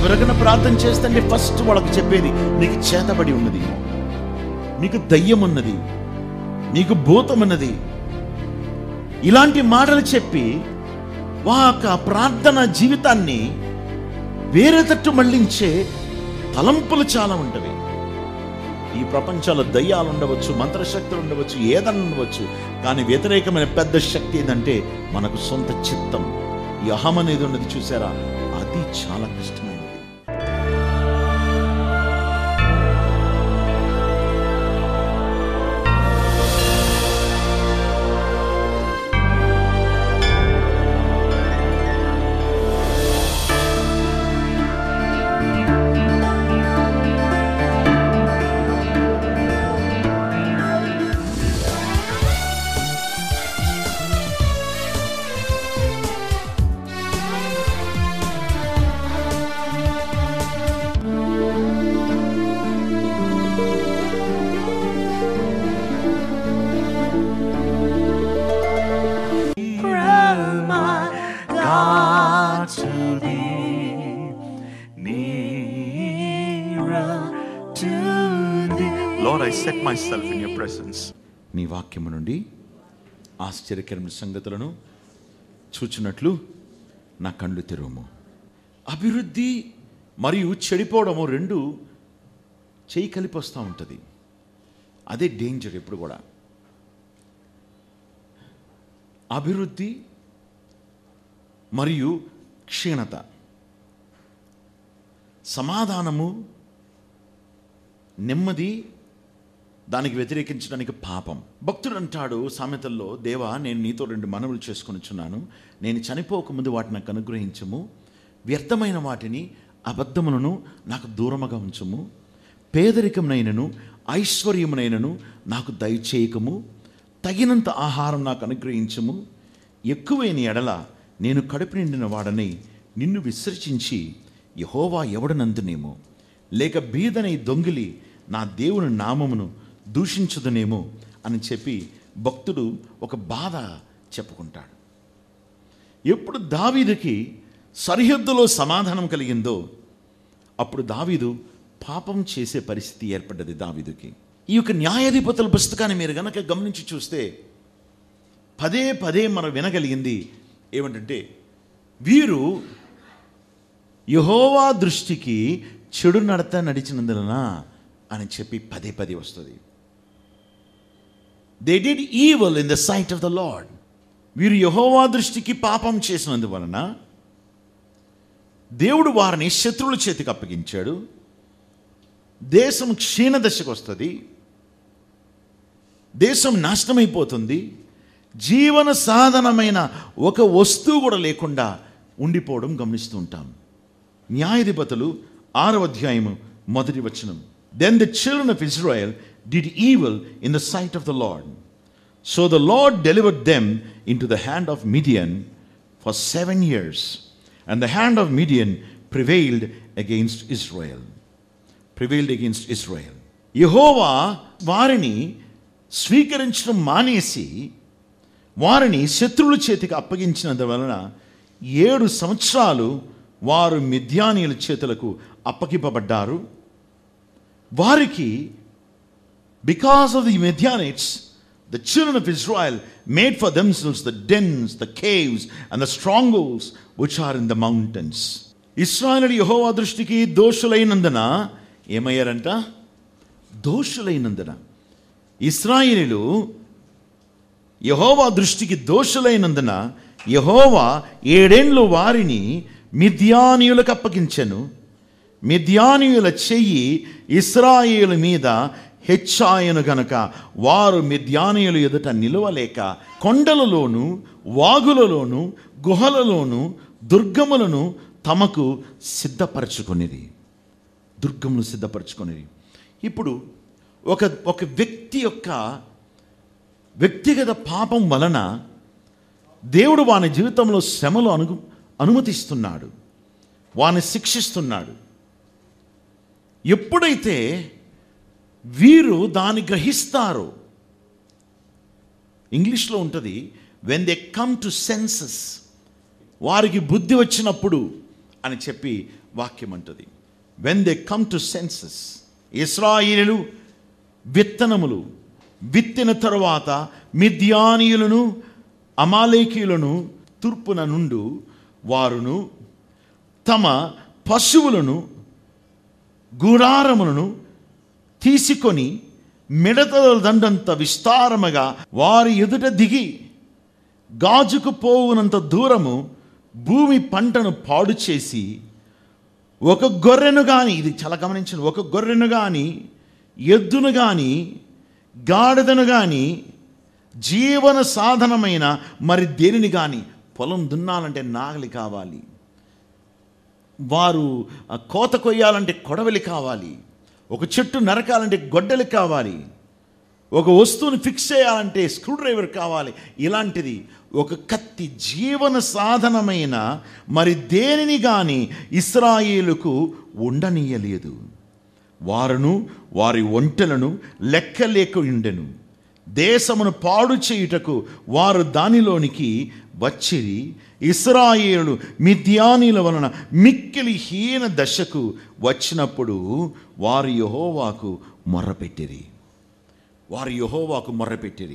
ఎవరికైనా ప్రార్థన చేస్తే ఫస్ట్ వాళ్ళకి చెప్పేది నీకు చేతబడి ఉన్నది నీకు దయ్యం ఉన్నది నీకు భూతం ఉన్నది ఇలాంటి మాటలు చెప్పి వాక ప్రార్థన జీవితాన్ని వేరే తట్టు మళ్ళించే తలంపులు చాలా ఉంటవి ఈ ప్రపంచంలో దయ్యాలు ఉండవచ్చు మంత్రశక్తులు ఉండవచ్చు ఏదన్నా ఉండవచ్చు కానీ వ్యతిరేకమైన పెద్ద శక్తి ఏదంటే మనకు సొంత చిత్తం ఈ అహం అనేది ఉన్నది చూసారా అది చాలా కష్టమైనది God to thee, nearer to thee. Lord, I set myself in your presence. నీ వాక్యము నుండి ఆశ్చర్యకరమైన సంగతులను చూచినట్లు నా కళ్ళు తెరువుము అభివృద్ధి మరియు చెడిపోవడము రెండు చేయి కలిపి వస్తూ ఉంటుంది అదే డేంజర్ ఎప్పుడు కూడా అభివృద్ధి మరియు క్షీణత సమాధానము నెమ్మది దానికి వ్యతిరేకించడానికి పాపం భక్తుడు అంటాడు సామెతల్లో దేవా నేను నీతో రెండు మనవులు చేసుకొనిచున్నాను నేను చనిపోకముందు వాటిని నాకు అనుగ్రహించము వ్యర్థమైన వాటిని అబద్ధములను నాకు దూరముగా ఉంచుము పేదరికమునైనను ఐశ్వర్యమునైనను నాకు దయచేయకము తగినంత ఆహారం నాకు అనుగ్రహించము ఎక్కువైన ఎడల నేను కడుపు నిండిన వాడని నిన్ను విసర్జించి యహోవా ఎవడనందునేమో లేక బీదనై దొంగిలి నా దేవుని నామమును దూషించదునేమో అని చెప్పి భక్తుడు ఒక బాధ చెప్పుకుంటాడు ఎప్పుడు దావీదుకి సరిహద్దులో సమాధానం కలిగిందో అప్పుడు దావీదు పాపం చేసే పరిస్థితి ఏర్పడ్డది దావీదుకి ఈ యొక్క న్యాయాధిపతుల పుస్తకాన్ని మీరు గనక గమనించి చూస్తే పదే పదే మనం వినగలిగింది ఏమిటంటే వీరు యహోవా దృష్టికి చెడు నడత నడిచినందున అని చెప్పి పదే పదే వస్తుంది they did evil in the sight of the Lord వీరు యహోవా దృష్టికి పాపం చేసినందువలన దేవుడు వారిని శత్రువుల చేతికి అప్పగించాడు దేశం క్షీణ దశకు వస్తుంది దేశం నాశనమైపోతుంది జీవన సాధనమైన ఒక వస్తువు కూడా లేకుండా ఉండిపోవడం గమనిస్తూ ఉంటాం న్యాయాధిపతులు ఆరవ అధ్యాయము మొదటి వచనం then the children of Israel did evil in the sight of the Lord so the Lord delivered them into the hand of Midian for seven years and the hand of Midian prevailed against Israel prevailed against Israel యహోవా వారిని స్వీకరించడం మానేసి వారిని శత్రువుల చేతికి అప్పగించినందువలన ఏడు సంవత్సరాలు వారు మిథ్యానీయుల చేతులకు అప్పగింపబడ్డారు వారికి because of the Midianites the children of Israel made for themselves the dens the caves and the strongholds which are in the mountains Israel యహోవా దృష్టికి దోషులైనందున ఏమయ్యారంట దోషులైనందున ఇస్రాయేలీలు యహోవా దృష్టికి దోషులైనందున యహోవా ఏడేండ్లు వారిని మిథ్యానీయులకు అప్పగించెను మిథ్యానీయుల చెయ్యి ఇస్రాయేలు మీద హెచ్చాయను గనక వారు మిథ్యానీయుల ఎదుట నిలవలేక కొండలలోను వాగులలోను గుహలలోను దుర్గములను తమకు సిద్ధపరచుకునేది దుర్గములు సిద్ధపరచుకునేది ఇప్పుడు ఒక ఒక వ్యక్తి యొక్క వ్యక్తిగత పాపం వలన దేవుడు వాని జీవితంలో శ్రమలు అను అనుమతిస్తున్నాడు వాని శిక్షిస్తున్నాడు ఎప్పుడైతే వీరు దాన్ని గ్రహిస్తారో ఇంగ్లీష్లో ఉంటుంది when they come to senses వారికి బుద్ధి వచ్చినప్పుడు అని చెప్పి వాక్యం అంటుంది when they come to senses ఇస్రాయిలు విత్తనములు విత్తిన తరువాత మిద్యానీయులను అమాలేకీయులను తూర్పున నుండు వారును తమ పశువులను గుడారములను తీసుకొని మిడతల దండంత విస్తారముగా వారి ఎదుట దిగి గాజుకు పోవునంత దూరము భూమి పంటను పాడు చేసి ఒక గొర్రెను కానీ ఇది చాలా గమనించండి ఒక గొర్రెను కానీ ఎద్దును కానీ గాడిదను కానీ జీవన సాధనమైన మరి దేనిని కానీ పొలం దున్నాలంటే నాగలి కావాలి వారు ఆ కోత కొయ్యాలంటే కొడవలి కావాలి ఒక చెట్టు నరకాలంటే గొడ్డలి కావాలి ఒక వస్తువుని ఫిక్స్ చేయాలంటే స్క్రూ డ్రైవర్ కావాలి ఇలాంటిది ఒక కత్తి జీవన సాధనమైన మరి దేనిని కానీ ఇస్రాయేలుకు ఉండనీయలేదు వారును వారి ఒంటెలను లెక్కలేక ఉండెను దేశమును పాడు చేయుటకు వారు దానిలోనికి వచ్చిరి ఇస్రాయేలు మిథ్యానీల వలన మిక్కిలి హీన దశకు వచ్చినప్పుడు వారు యహోవాకు మొర్రపెట్టిరి వారు యహోవాకు మొర్రపెట్టిరి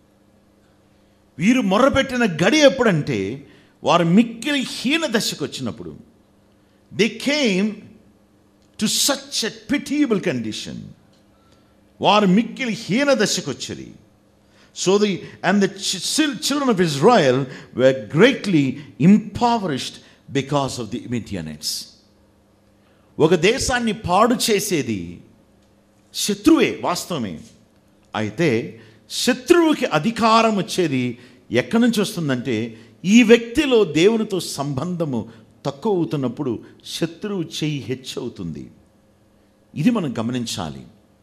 వీరు మొర్రపెట్టిన గడి ఎప్పుడంటే వారు మిక్కిలి హీన దశకు వచ్చినప్పుడు they came to such a pitiable condition వారు మిక్కిలి హీన దశకు వచ్చరి so the and the children of Israel were greatly impoverished because of the Midianites ఒక దేశాన్ని పాడు చేసేది శత్రువే వాస్తవమే అయితే శత్రువుకి అధికారం వచ్చేది ఎక్కడి నుంచి వస్తుందంటే ఈ వ్యక్తిలో దేవునితో సంబంధము తక్కువ అవుతున్నప్పుడు శత్రువు చెయ్యి హెచ్చవుతుంది ఇది మనం గమనించాలి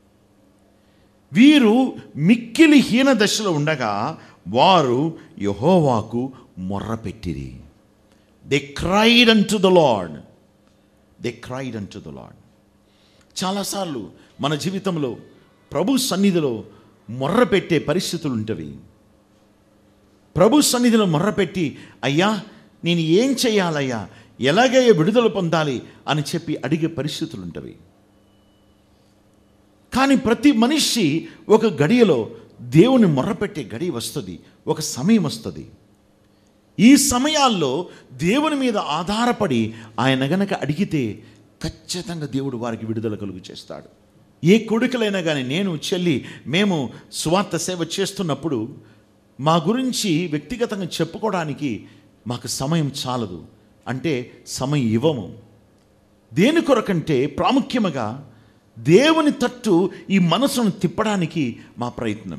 వీరు మిక్కిలి హీన దశలో ఉండగా వారు యహోవాకు మొర్రపెట్టిరి they cried unto the Lord they cried unto the Lord చాలాసార్లు మన జీవితంలో ప్రభు సన్నిధిలో మొర్రపెట్టే పరిస్థితులు ఉంటవి ప్రభు సన్నిధిలో మొర్రపెట్టి అయ్యా నేను ఏం చేయాలయ్యా ఎలాగయ్యా విడుదల పొందాలి అని చెప్పి అడిగే పరిస్థితులు ఉంటవి కానీ ప్రతి మనిషి ఒక గడియలో దేవుని మొర్రపెట్టే గడి వస్తుంది ఒక సమయం వస్తుంది ఈ సమయాల్లో దేవుని మీద ఆధారపడి ఆయన గనక అడిగితే ఖచ్చితంగా దేవుడు వారికి విడుదల కలుగు చేస్తాడు ఏ కొడుకులైనా కానీ నేను చెల్లి మేము స్వార్థ సేవ చేస్తున్నప్పుడు మా గురించి వ్యక్తిగతంగా చెప్పుకోవడానికి మాకు సమయం చాలదు అంటే సమయం ఇవ్వము దేని కొరకంటే ప్రాముఖ్యముగా దేవుని తట్టు ఈ మనసును తిప్పడానికి మా ప్రయత్నం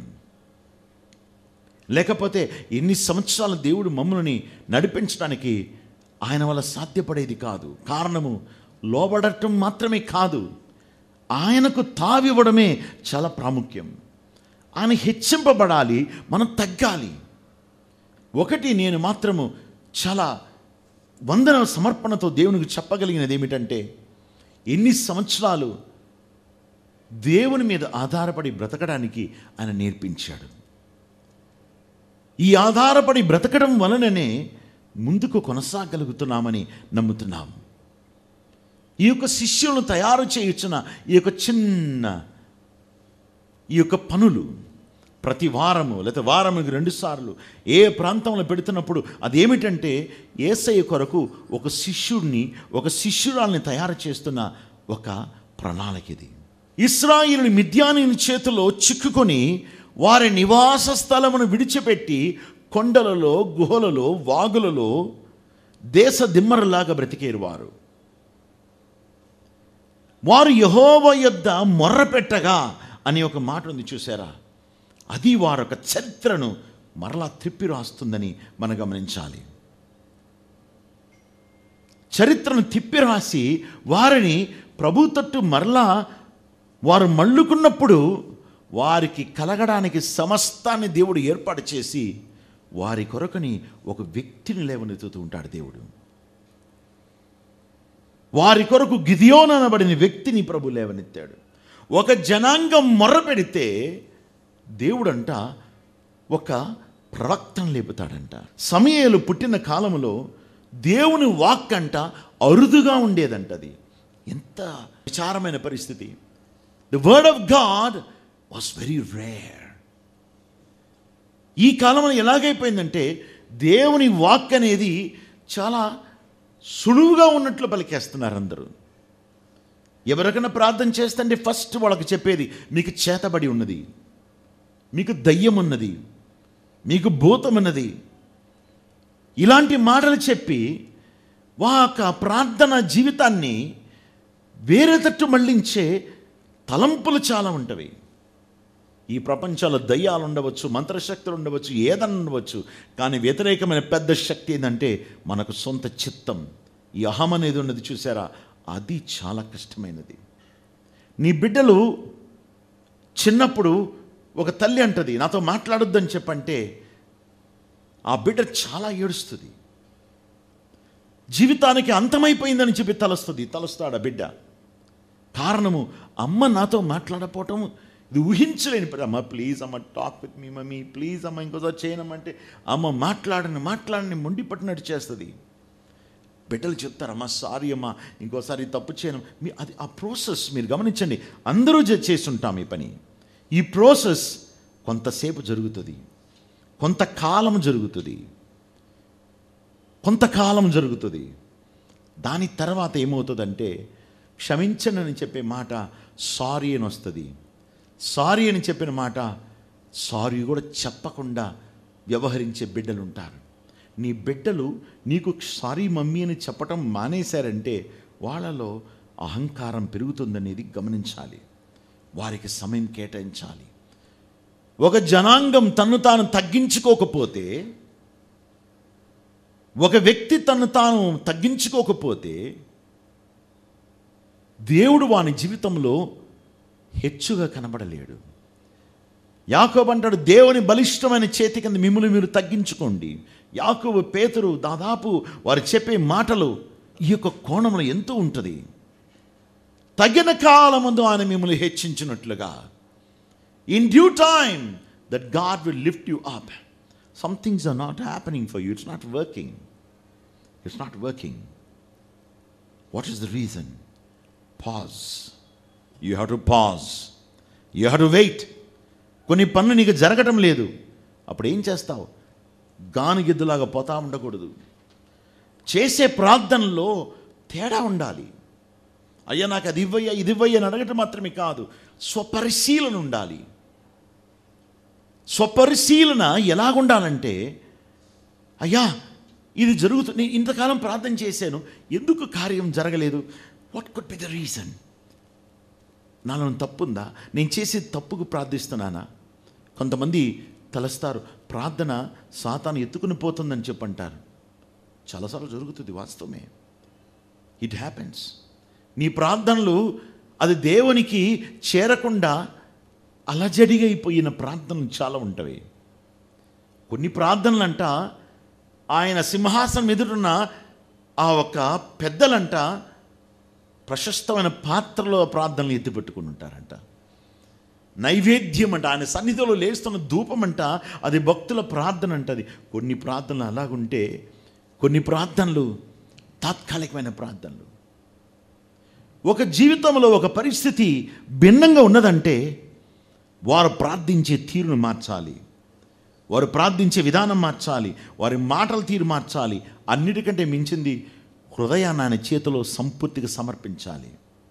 లేకపోతే ఎన్ని సంవత్సరాలు దేవుడు మమ్మల్ని నడిపించడానికి ఆయన వల్ల సాధ్యపడేది కాదు కారణము లోబడటం మాత్రమే కాదు ఆయనకు తావివ్వడమే చాలా ప్రాముఖ్యం ఆయన హెచ్చింపబడాలి మనం తగ్గాలి ఒకటి నేను మాత్రము చాలా వందన సమర్పణతో దేవునికి చెప్పగలిగినది ఏమిటంటే ఎన్ని సంవత్సరాలు దేవుని మీద ఆధారపడి బ్రతకడానికి ఆయన నేర్పించాడు ఈ ఆధారపడి బ్రతకడం వలననే ముందుకు కొనసాగలుగుతున్నామని నమ్ముతున్నాం ఈ యొక్క శిష్యులను తయారు చేయుచున్న ఈ యొక్క చిన్న ఈ యొక్క పనులు ప్రతి వారము లేదా వారముకి రెండు సార్లు ఏ ప్రాంతంలో పెడుతున్నప్పుడు అదేమిటంటే ఏసయ్య కొరకు ఒక శిష్యుడిని ఒక శిష్యురాల్ని తయారు చేస్తున్న ఒక ప్రణాళిక ఇది ఇస్రాయిల్ మిద్యాని చేతిలో చిక్కుకొని వారి నివాస స్థలమును విడిచిపెట్టి కొండలలో గుహలలో వాగులలో దేశ దిమ్మరలాగా బ్రతికేరు వారు వారు యహోవ యొద్ద మొర్రపెట్టగా అని ఒక మాట ఉంది చూసారా అది వారొక చరిత్రను మరలా త్రిప్పి రాస్తుందని మనం గమనించాలి చరిత్రను తిప్పి రాసి వారిని ప్రభు తట్టు మరలా వారు మళ్ళుకున్నప్పుడు వారికి కలగడానికి సమస్తాన్ని దేవుడు ఏర్పాటు చేసి వారి కొరకుని ఒక వ్యక్తిని లేవనెత్తుతూ ఉంటాడు దేవుడు వారి కొరకు గిదియోన్ అనబడిన వ్యక్తిని ప్రభు లేవనెత్తాడు ఒక జనాంగం మొర్ర పెడితే దేవుడంట ఒక ప్రవక్తను లేపుతాడంట సమయలు పుట్టిన కాలంలో దేవుని వాక్ అంట అరుదుగా ఉండేదంట అది ఎంత విచారమైన పరిస్థితి the word of God was very rare ఈ కాలంలో ఎలాగైపోయిందంటే దేవుని వాక్ అనేది చాలా సులువుగా ఉన్నట్లు పలికేస్తున్నారు అందరూ ఎవరికైనా ప్రార్థన చేస్తుంటే ఫస్ట్ వాళ్ళకి చెప్పేది మీకు చేతబడి ఉన్నది మీకు దయ్యం ఉన్నది మీకు భూతం ఉన్నది ఇలాంటి మాటలు చెప్పి వాక ప్రార్థన జీవితాన్ని వేరే తట్టు మళ్ళించే తలంపులు చాలా ఉంటవి ఈ ప్రపంచంలో దయ్యాలు ఉండవచ్చు మంత్రశక్తులు ఉండవచ్చు ఏదన్నా ఉండవచ్చు కానీ వ్యతిరేకమైన పెద్ద శక్తి ఏంటంటే మనకు సొంత చిత్తం ఈ అహం అనేది ఉన్నది చూసారా అది చాలా కష్టమైనది నీ బిడ్డలు చిన్నప్పుడు ఒక తల్లి అంటది నాతో మాట్లాడొద్దని చెప్పంటే ఆ బిడ్డ చాలా ఏడుస్తుంది జీవితానికి అంతమైపోయిందని చెప్పి తలస్తుంది తలస్తాడు ఆ బిడ్డ కారణము అమ్మ నాతో మాట్లాడపోవటం ఇది ఊహించలేని పని అమ్మ ప్లీజ్ అమ్మ talk with me mummy please అమ్మ ఇంకోసారి చేయనమ్మంటే అమ్మ మాట్లాడని మాట్లాడని మొండి పట్టినట్టు చేస్తుంది బిడ్డలు చెప్తారు అమ్మ సారీ అమ్మ ఇంకోసారి తప్పు చేయను మీ అది ఆ ప్రాసెస్ మీరు గమనించండి అందరూ చే- చేస్తుంటాం ఈ పని ఈ ప్రాసెస్ కొంతసేపు జరుగుతుంది కొంతకాలం జరుగుతుంది కొంతకాలం జరుగుతుంది దాని తర్వాత ఏమవుతుందంటే క్షమించండి అని చెప్పే మాట సారీ అని వస్తుంది సారీ అని చెప్పిన మాట సారీ కూడా చెప్పకుండా వ్యవహరించే బిడ్డలు ఉంటారు నీ బిడ్డలు నీకు సారీ మమ్మీ అని చెప్పటం మానేశారంటే వాళ్ళలో అహంకారం పెరుగుతుందనేది గమనించాలి వారికి సమయం కేటాయించాలి ఒక జనాంగం తన్ను తాను తగ్గించుకోకపోతే ఒక వ్యక్తి తను తాను తగ్గించుకోకపోతే దేవుడు వాని జీవితంలో హెచ్చుగా కనబడలేడు యాకోబు అంటాడు దేవుని బలిష్టమైన చేతి కింద మిమ్మల్ని మీరు తగ్గించుకోండి యాకోబు పేతురు దాదాపు వారు చెప్పే మాటలు ఈ యొక్క కోణంలో ఎంతో ఉంటుంది తగిన కాలమందు ఆయన మిమ్మల్ని హెచ్చించినట్లుగా in due time that God will lift you up some things are not happening for you it's not working it's not working what is the reason pause you have to pause you have to wait కొన్ని పనులు నీకు జరగటం లేదు అప్పుడు ఏం చేస్తావు గానుగిద్దులాగా పోతా ఉండకూడదు చేసే ప్రార్థనలో తేడా ఉండాలి అయ్యా నాకు అది ఇవ్వయ్యా ఇది ఇవ్వయ్యా అని అడగటం మాత్రమే కాదు స్వపరిశీలన ఉండాలి స్వపరిశీలన ఎలాగుండాలంటే అయ్యా ఇది జరుగుతుంది నేను ఇంతకాలం ప్రార్థన చేశాను ఎందుకు కార్యం జరగలేదు what could be the reason నాలో తప్పుందా నేను చేసే తప్పుకు ప్రార్థిస్తున్నానా కొంతమంది తలస్తారు ప్రార్థన సాతాను ఎత్తుకుని పోతుందని చెప్పంటారు చాలాసార్లు జరుగుతుంది వాస్తవమే ఇట్ హ్యాపెన్స్ నీ ప్రార్థనలు అది దేవునికి చేరకుండా అలజడిగైపోయిన ప్రార్థనలు చాలా ఉంటవి కొన్ని ప్రార్థనలంట ఆయన సింహాసనం ఎదురున్న ఆ ఒక పెద్దలంట ప్రశస్తమైన పాత్రలో ప్రార్థనలు ఎత్తిపెట్టుకుని ఉంటారంట నైవేద్యం అంట ఆయన సన్నిధిలో లేస్తున్న ధూపం అంట అది భక్తుల ప్రార్థన అంటది కొన్ని ప్రార్థనలు అలాగుంటే కొన్ని ప్రార్థనలు తాత్కాలికమైన ప్రార్థనలు ఒక జీవితంలో ఒక పరిస్థితి భిన్నంగా ఉన్నదంటే వారు ప్రార్థించే తీరును మార్చాలి వారు ప్రార్థించే విధానం మార్చాలి వారి మాటల తీరు మార్చాలి అన్నిటికంటే మించింది హృదయాన్ని ఆయన చేతిలో సంపూర్తిగా సమర్పించాలి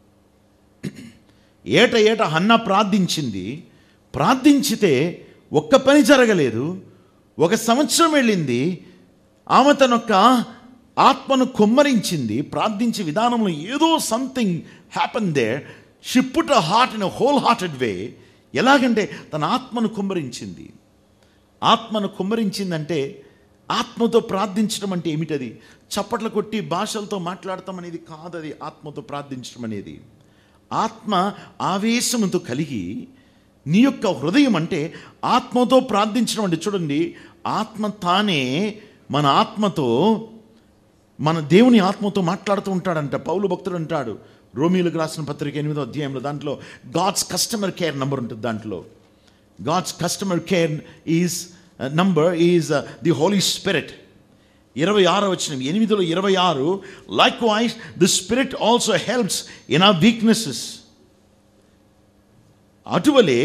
ఏట ఏట హన్న ప్రార్థించింది ప్రార్థించితే ఒక్క పని జరగలేదు ఒక సంవత్సరం వెళ్ళింది ఆమె తనొక్క ఆత్మను కుమ్మరించింది ప్రార్థించే విధానంలో ఏదో something happen they she put a heart in a wholehearted way ఎలాగంటే తన ఆత్మను కుమ్మరించింది ఆత్మను కుమ్మరించిందంటే ఆత్మతో ప్రార్థించడం అంటే ఏమిటది చప్పట్లు కొట్టి భాషలతో మాట్లాడటం అనేది కాదది ఆత్మతో ప్రార్థించడం అనేది ఆత్మ ఆవేశముతో కలిగి నీ యొక్క హృదయం అంటే ఆత్మతో ప్రార్థించడం అంటే చూడండి ఆత్మ తానే మన ఆత్మతో మన దేవుని ఆత్మతో మాట్లాడుతూ ఉంటాడంట పౌలు భక్తుడు అంటాడు రోమిలకు రాసిన పత్రిక ఎనిమిదో అధ్యాయంలో దాంట్లో గాడ్స్ కస్టమర్ కేర్ నంబర్ ఉంటుంది దాంట్లో God's customer care is number is the Holy Spirit ఇరవై ఆరు వచ్చిన ఎనిమిదిలో ఇరవై ఆరు likewise the Spirit also helps in our weaknesses అటువలే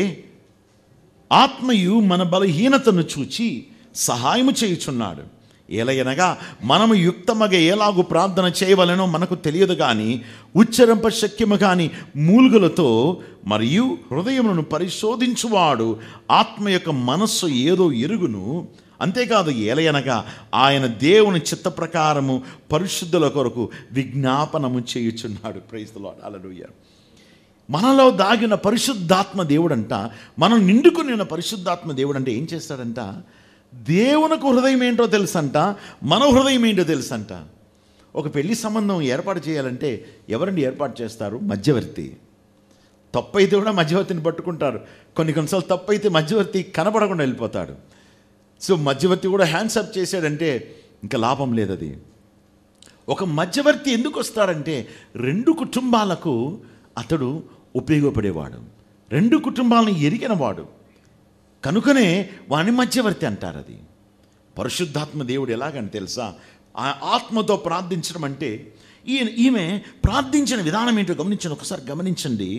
ఆత్మయు మన బలహీనతను చూచి సహాయము చేయుచున్నాడు ఎలయనగా మనము యుక్తమగ ఎలాగూ ప్రార్థన చేయవలనో మనకు తెలియదు కానీ ఉచ్చరింప శక్యము కాని మూలుగులతో మరియు హృదయములను పరిశోధించువాడు ఆత్మ యొక్క మనస్సు ఏదో ఎరుగును అంతేకాదు ఏలయనగా ఆయన దేవుని చిత్త ప్రకారము పరిశుద్ధుల కొరకు విజ్ఞాపనము చేయుచున్నాడు ప్రైస్తలో అలలుయ్యారు మనలో దాగిన పరిశుద్ధాత్మ దేవుడంట మనం నిండుకుని పరిశుద్ధాత్మ దేవుడు అంటే ఏం చేస్తాడంట దేవునికి హృదయం ఏంటో తెలుసంట మన హృదయం ఏంటో తెలుసంట ఒక పెళ్లి సంబంధం ఏర్పాటు చేయాలంటే ఎవరండి ఏర్పాటు చేస్తారు మధ్యవర్తి తప్పు అయితే కూడా మధ్యవర్తిని పట్టుకుంటారు కొన్ని కొన్నిసార్లు తప్పు అయితే మధ్యవర్తి కనపడకుండా వెళ్ళిపోతాడు సో మధ్యవర్తి కూడా హ్యాండ్స్ అప్ చేశాడంటే ఇంకా లాభం లేదు అది ఒక మధ్యవర్తి ఎందుకు వస్తాడంటే రెండు కుటుంబాలకు అతడు ఉపయోగపడేవాడు రెండు కుటుంబాలను ఎరిగినవాడు కనుకనే వాని మధ్యవర్తి అంటారు అది పరిశుద్ధాత్మ దేవుడు ఎలాగని తెలుసా ఆ ఆత్మతో ప్రార్థించడం అంటే ఈయన ఈమె ప్రార్థించిన విధానం ఏంటో గమనించండి ఒకసారి గమనించండి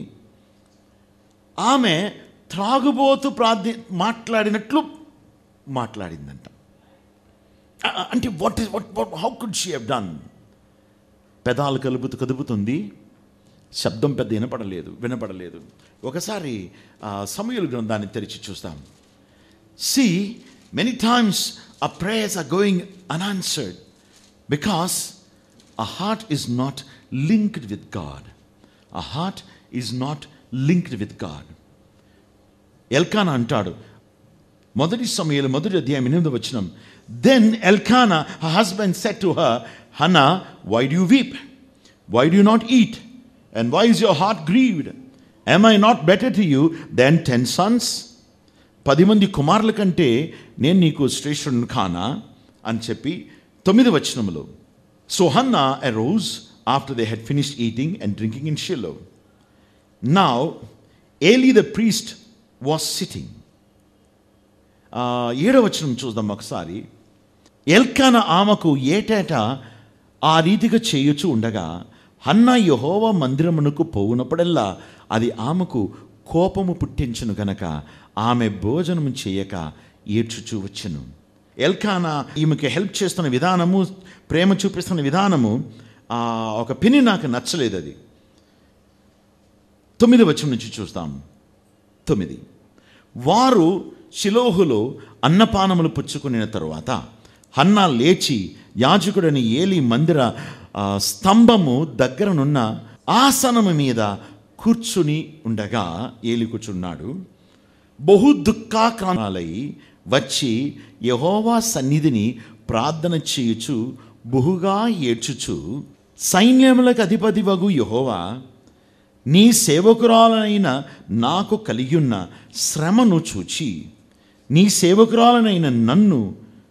ఆమె త్రాగుబోతు ప్రార్థి మాట్లాడినట్లు మాట్లాడిందంట ఆ, అంటే what is what how could she have done పెదాలు కలుపుతూ కదుపుతుంది శబ్దం పెద్ద వినపడలేదు వినపడలేదు ఒకసారి ఆ, సమయలు గ్రంథాన్ని తెరిచి చూస్తాం so many times uh prayers are going unanswered because a heart is not linked with God. A heart is not linked with God. Elkanah అంటాడు మొదటి సమయంలో మొదటి అధ్యాయం ఎనిమిది వచ్చినం then Elkanah husband said to her Hannah why do weep why do not eat and why is your heart grieved am I not better to you than ten sons పది మంది కుమారుల కంటే నేను నీకు శ్రేష్ఠుడు కానా అని చెప్పి తొమ్మిది వచనములో so Hannah arose after they had finished eating and drinking in Shiloh now Eli the priest was sitting ఏడవ వచనం చూద్దాం ఒకసారి ఎల్కాన ఆమెకు ఏటేటా ఆ రీతిగా చేయుచు ఉండగా హన్నా యహోవ మందిరమునకు పోవునప్పుడల్లా అది ఆమెకు కోపము పుట్టించును గనక ఆమె భోజనము చేయక ఏడ్చుచూ వచ్చును ఎల్కానా ఈమెకి హెల్ప్ చేస్తున్న విధానము ప్రేమ చూపిస్తున్న విధానము ఆ, ఒక పిని నాకు నచ్చలేదు అది తొమ్మిది వచనం నుంచి చూస్తాం తొమ్మిది వారు శిలోహులో అన్నపానములు పుచ్చుకున్న తరువాత హన్నా లేచి యాజకుడని ఏలి మందిర ఆ, స్తంభము దగ్గరనున్న ఆసనము మీద కూర్చుని ఉండగా ఏలి కూర్చున్నాడు బహు దుఃఖాక్రాంతాలై వచ్చి యహోవా సన్నిధిని ప్రార్థన చేయుచు బహుగా ఏడ్చుచు సైన్యములకు అధిపతి వగు యహోవా నీ సేవకురాలనైన నాకు కలిగియున్న శ్రమను చూచి నీ సేవకురాలనైన నన్ను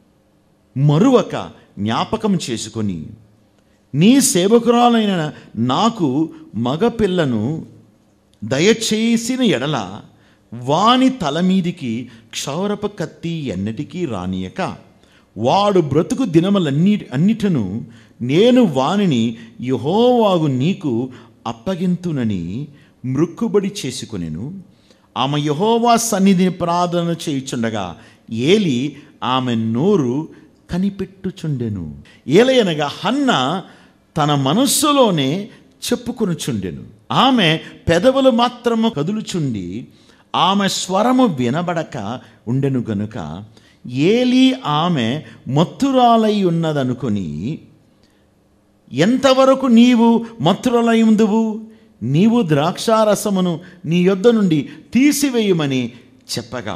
మరువక జ్ఞాపకం చేసుకొని నీ సేవకురాలైన నాకు మగపిల్లను దయచేసిన ఎడల వాని తల మీదికి క్షౌరప కత్తి ఎన్నటికీ రానియక వాడు బ్రతుకు దినములన్నీ అన్నిటను నేను వానిని యహోవాగు నీకు అప్పగింతునని మృక్కుబడి చేసుకొనెను ఆమె యహోవా సన్నిధిని ప్రార్థన చేయుచుండగా ఏలి ఆమె నోరు కనిపెట్టుచుండెను ఏలయనగా హన్న తన మనస్సులోనే చెప్పుకొనుచుండెను ఆమె పెదవులు మాత్రము కదులుచుండి ఆమె స్వరము వినబడక ఉండెను గనుక ఏలి ఆమె మత్తురాలై ఉన్నదనుకొని ఎంతవరకు నీవు మత్తురలయుందువు నీవు ద్రాక్షారసమును నీ యొద్ద నుండి తీసివేయమని చెప్పగా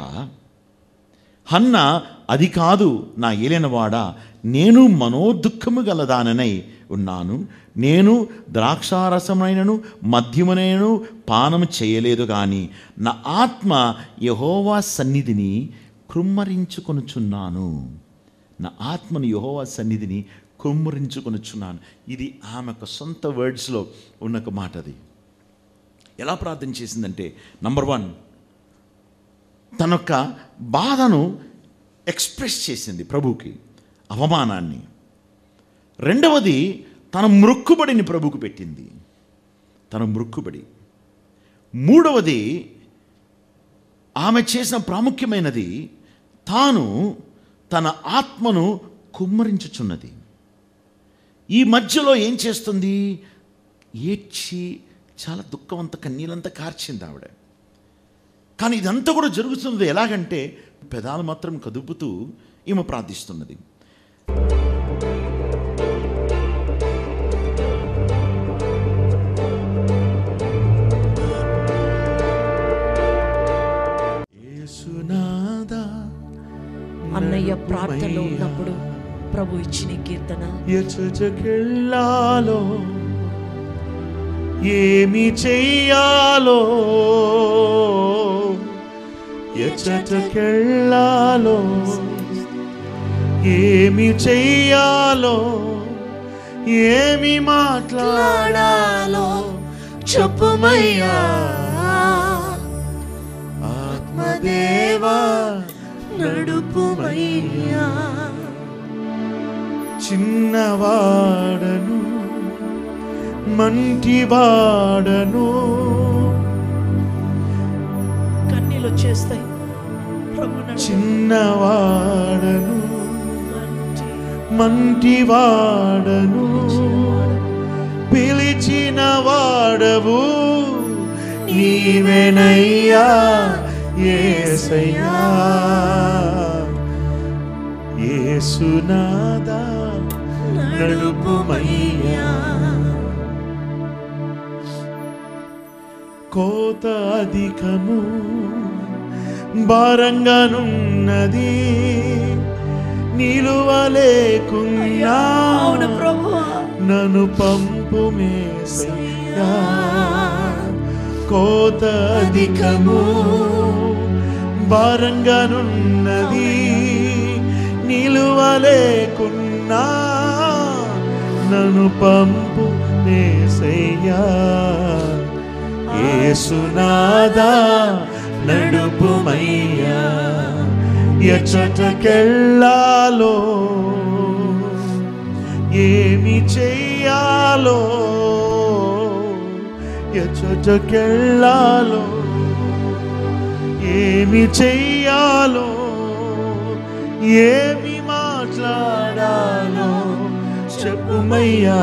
హన్న అది కాదు నా ఏలినవాడా నేను మనోదుఖము గలదాననై ఉన్నాను నేను ద్రాక్షారసమైనను మద్యమునైనను పానము చేయలేదు కానీ నా ఆత్మ యహోవా సన్నిధిని కృమ్మరించుకొనుచున్నాను నా ఆత్మను యహోవా సన్నిధిని కృమ్మరించుకొనుచున్నాను ఇది ఆమె యొక్క సొంత వర్డ్స్లో ఉన్న ఒక మాట అది ఎలా ప్రార్థన చేసిందంటే నంబర్ వన్ తన యొక్క బాధను ఎక్స్ప్రెస్ చేసింది ప్రభుకి అవమానాన్ని రెండవది తన మృక్కుబడిని ప్రభుకు పెట్టింది తన మృక్కుబడి మూడవది ఆమె చేసిన ప్రాముఖ్యమైనది తాను తన ఆత్మను కుమ్మరించుచున్నది ఈ మధ్యలో ఏం చేస్తుంది ఏడ్చి చాలా దుఃఖమంత కన్నీళ్ళంతా కార్చింది ఆవిడ కానీ ఇదంతా కూడా జరుగుతున్నది ఎలాగంటే పెదాలు మాత్రం కదుపుతూ ఈమె ప్రార్థిస్తున్నది యేసునాదా అన్నయ్య ప్రార్థనలో ఉన్నప్పుడు ప్రభు ఇచ్చిన ఈ కీర్తన ఎచకెళ్ళాలో ఏమి చెయ్యాలో ఎచటకెళ్ళాలో ఏమి చెయ్యాలో ఏమి మాట్లాడాలో చెప్పుమయ్యా ఆత్మదేవా నడుపుమయ్యా చిన్నవాడను మంటివాడను కన్నీళ్ళు వచ్చేస్తాయి ప్రభు నడుపు చిన్నవాడను మంచి మంటివాడను పిలిచిన వాడవు నీవెనయ్యా ఏసయ్యా ఏసునాదా నడుపుమయ్యా కోత అధికము భారంగానున్నది నిలువలేకున్నా అవును ప్రభు నన్ను పంపు మేసయ్యా కోత అధికము భారంగానున్నది నిలువలేకున్నా నన్ను పంపు మేసయ్యా ఏసునాదా నడుపుమయ్యా ఎచ్చటకెళ్ళాలో ఏమి చెయ్యాలో ఎచ్చటకెళ్ళాలో ఏమి చెయ్యాలో ఏమి మాట్లాడాలో చెప్పుమయ్యా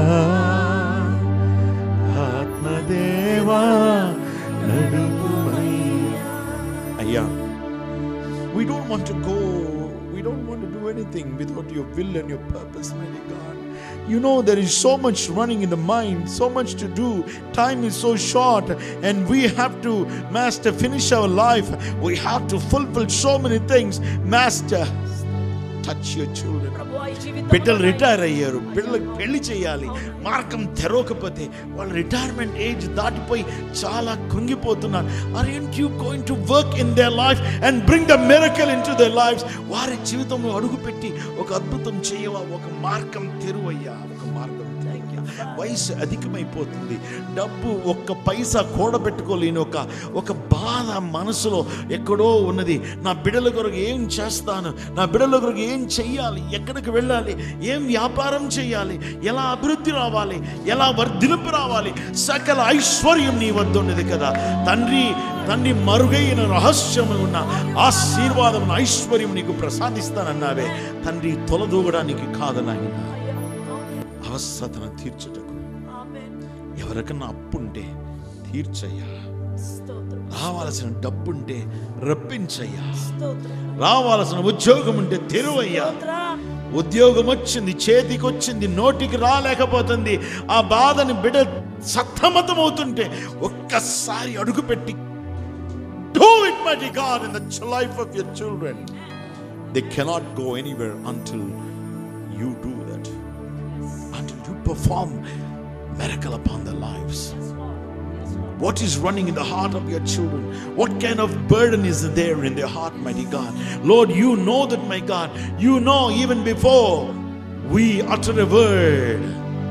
ఆత్మదేవా నడుపుమయ్యా అయ్యా We don't want to go. We don't want to do anything without your will and your purpose, mighty God. You know there is so much running in the mind, so much to do. Time is so short, and we have to, Master, finish our life. We have to fulfill so many things. Master, touch your children. ప్రభు ఈ జీవితంలో బిడ్డలు retire అయ్యారు బిడ్డలకు పెళ్లి చేయాలి మార్గం తెరవకపోతే వాళ్ళు retirement age దాటిపోయి చాలా కృంగిపోతున్నారు aren't you going to work in their life and bring the miracle into their life వారి జీవితంలో అడుగుపెట్టి ఒక అద్భుతం చేయవా ఒక మార్గం తెరువయ్యా ఒక మార్గం తెరువయ్యా. వయసు అధికమైపోతుంది డబ్బు ఒక్క పైసా కూడబెట్టుకోలేని ఒక ఒక బాధ మనసులో ఎక్కడో ఉన్నది నా బిడ్డల కొరకు ఏం చేస్తాను నా బిడ్డల కొరకు ఏం చెయ్యాలి ఎక్కడికి వెళ్ళాలి ఏం వ్యాపారం చేయాలి ఎలా అభివృద్ధి రావాలి ఎలా వర్ధిలింపు రావాలి సకల ఐశ్వర్యం నీ వద్ద ఉన్నది కదా తండ్రి తండ్రి మరుగైన రహస్యము ఉన్న ఆశీర్వాదం ఐశ్వర్యం నీకు ప్రసాదిస్తానన్నావే తండ్రి తొలదూగడానికి కాదు నాయన అవసరతను తీర్చుటకు ఆమేన్. ఎవరికన్నా అప్పుంటే తీర్చయ్యా స్తోత్రం రావాల్సిన డబ్బుంటే రప్పించయ్యా స్తోత్రం రావాల్సిన ఉద్యోగం ఉంటే తెరువయ్యా స్తోత్రం ఉద్యోగం వచ్చింది చేతికి వచ్చింది నోటికి రాలేకపోతుంది ఆ బాధని బిడ సత్తమతం అవుతుంటే ఒక్కసారి అడుగుపెట్టి do it my God in the life of your children they cannot go anywhere until you do that until you perform miracle upon their lives. What is running in the heart of your children? What kind of burden is there in their heart, mighty God? Lord, you know that, my God. You know even before we utter a word.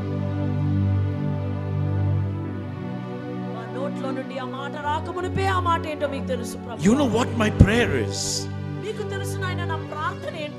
మా నోట్లో నుండి ఆ మాట రాకమునిపే ఆ మాట ఏంటో మీకు తెలుసు ప్రభు You know what my prayer is. మీకు తెలుసు నాయన నా ప్రార్థన ఏంటో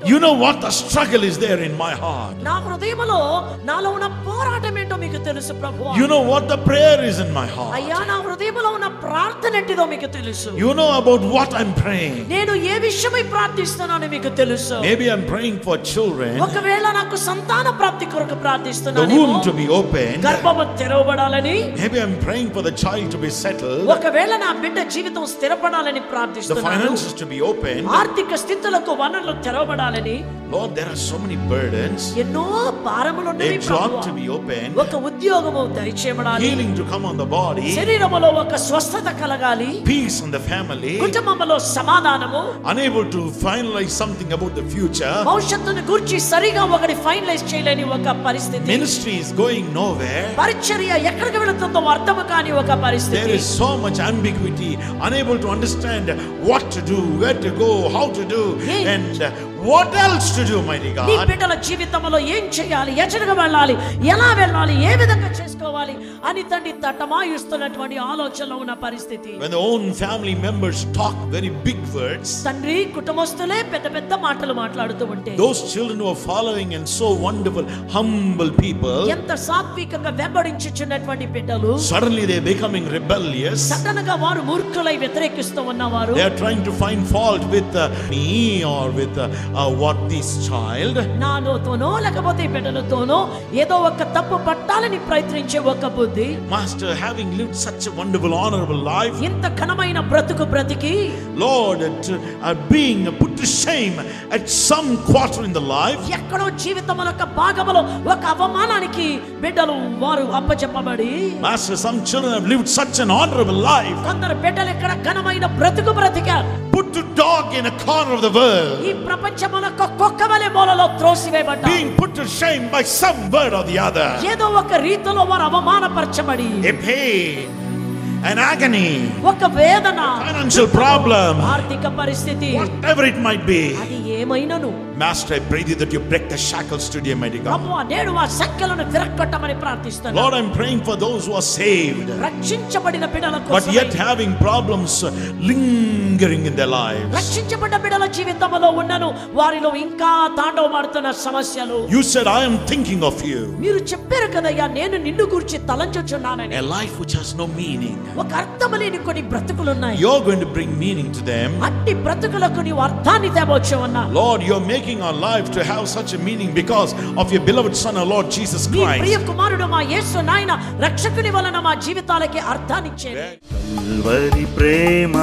You know what the struggle is there in my heart. నా హృదయములో నాలో ఉన్న పోరాటం ఏంటో మీకు తెలుసు ప్రభు You know what the prayer is in my heart. అయ్యా నా హృదయములో ఉన్న ప్రార్థన ఏంటిదో మీకు తెలుసు You know about what I'm praying. నేను ఏ విషయమై ప్రార్థిస్తున్నానో మీకు తెలుసు Maybe I'm praying for children, ఒకవేళ నాకు సంతాన ప్రాప్తి కొరకు the ప్రార్థిస్తున్నాను womb to be opened. గర్భము తెరవబడాలని Maybe I'm praying for the child to be settled, ఒకవేళ నా బిడ్డ జీవితం స్థిరపడాలని the ప్రార్థిస్తున్నాను finances to be opened. ఆర్థిక స్థితులకు వనరులు తెరవబడాలని Lord, there are so many burdens. ఎన్నో భారములు A ఉన్నవి job ప్రభువా. to be opened, ఒక ఉద్యోగము దయచేయబడాలి healing to come on the body, శరీరములో ఒక స్వస్థత కలగాలి peace in the family, కుటుంబములో సమాధానము unable to finalize something about the future. భవిష్యత్తును గురించి సరిగా ఒకటి ఫైనలైజ్ చేయలేని ఒక పరిస్థితి Ministry is going nowhere. పరిచర్య ఎక్కడికి వెళుతుందో అర్థము కాని ఒక There పరిస్థితి is so much ambiguity, unable to understand what to do, where to go, how to do, Yeah. and uh, what else to do, mighty నీ God. బిడ్డల జీవితంలో ఏం చేయాలి ఎచ్చటగా వెళ్ళాలి ఎలా వెళ్ళాలి ఏ విధంగా చేసుకోవాలి అని తండ్రి తటమాయిస్తున్నటువంటి ఆలోచనలో ఉన్న పరిస్థితి When the own family members talk very big words, తండ్రి కుటుంబస్తులే పెద్ద పెద్ద మాటలు మాట్లాడుతూ ఉంటే those children who are following and so wonderful, humble people, ఎంత సాత్వికంగా వెంబడించుచున్నటువంటి బిడ్డలు suddenly they're becoming rebellious. Sudden గా వారు మూర్ఖులై వ్యతిరేకిస్తూ ఉన్నవారు They are trying to find fault with uh, me or with uh, uh, what this child. నాలోతోనో లేకపోతే ఈ బిడ్డలతోనో ఏదో ఒక తప్పు పట్టాలని ప్రయత్నించే ఒక బుద్ధి Master, having lived such a wonderful, honorable life, ఇంత ఘనమైన బ్రతుకు బ్రతికి Lord, at, uh, being put to shame at some quarter in the life, ఎక్కడో జీవితముల యొక్క భాగములో ఒక అవమానానికి బిడ్డలు వారు అప్పచెప్పబడి Master, some children have lived such an honorable life, కొందరు బిడ్డలు ఇక్కడ ఘనమైన బ్రతుకు బ్రతికారు put to dog in a corner of the world, ఈ ప్రపంచముల యొక్క కుక్క వలె మూలలో త్రోసివేయబడ్డారు being put to shame by some word or the other. ఏదో ఒక రీతిలో వారు అవమానపరచబడి A pain, an agony, ఒక వేదన financial problem, ఆర్థిక పరిస్థితి whatever it might be. అది ఏమైనను Master, I pray thee that you break the shackles today, mighty God. ప్రభు నేడు ఆ సంఖ్యలను విరక్కొట్టమని ప్రార్థిస్తున్నాను Lord, I'm praying for those who are saved, రక్షించబడిన బిడ్డల but కోసం yet having problems uh, lingering in their lives. రక్షించబడ్డ బిడ్డల జీవితంలో ఉన్నను వారిలో ఇంకా తాండవమాడుతున్న సమస్యలు You said, I am thinking of you. మీరు చెప్పారు కదయ్యా నేను నిన్ను గురించి తలంచుచున్నానని A life which has no meaning. ఒక అర్థము లేని కొన్ని బ్రతుకులున్నాయి You're going to bring meaning to them. అట్టి బ్రతుకులకు నీవు అర్థాన్ని తేవచ్చు అన్నా Lord, you're making our life to have such a meaning because of your beloved Son, our Lord Jesus me Priya Christ. కుమారుడు మా యేసు నాయన రక్షకుని వలన మా జీవితాలకి అర్థాన్నిచ్చేది కల్వరి ప్రేమ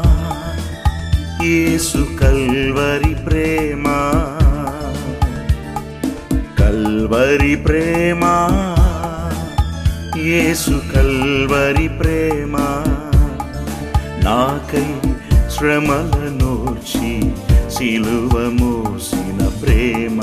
యేసు కల్వరి ప్రేమ కల్వరి ప్రేమ యేసు కల్వరి ప్రేమ నాకై శ్రమలనోర్చి సిలువ మోసిన ప్రేమ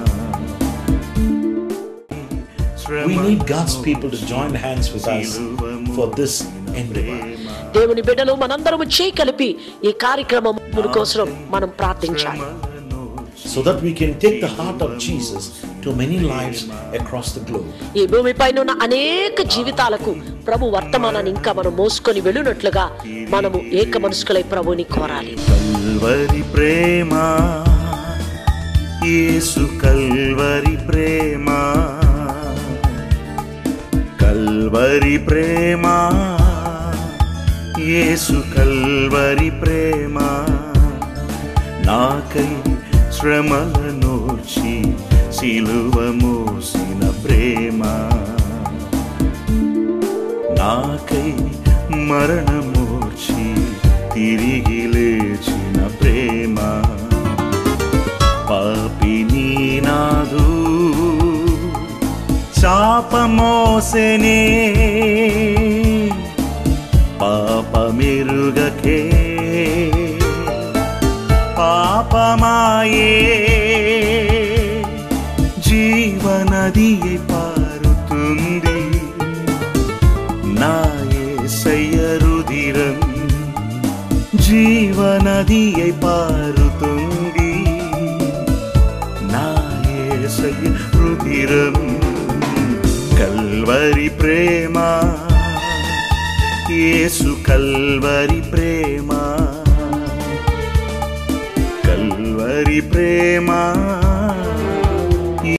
We need God's people to join hands with us for this endeavor. దేవుని బిడ్డలు మనందరము చేయి కలిపి ఈ కార్యక్రమం కోసం మనం ప్రార్థించాలి so that we can take the heart of Jesus to many lives across the globe. ఈ భూమిపైన ఉన్న అనేక జీవితాలకు ప్రభు వర్తమానాన్ని ఇంకా మనం మోసుకొని వెళ్ళినట్లుగా మనము ఏక మనసుకులై ప్రభుని కోరాలి కల్వరి ప్రేమ యేసు కల్వరి ప్రేమ కల్వరి ప్రేమ యేసు కల్వరి ప్రేమ నాకై శ్రమలనోర్చి సిలువ మోసిన ప్రేమ నాకై మరణమోర్చి తిరిగి లేచిన ప్రేమ పాపిని నాదు చాపమోసెనే పాపమెరుగకే పాపమాయే జీవనది పారుతుంది నా యేసయ్య రుధిరం జీవనదియై పారుతుంది నా యేసయ్య రుధిరం కల్వరి ప్రేమ యేసు కల్వరి ప్రేమ కల్వరి ప్రేమ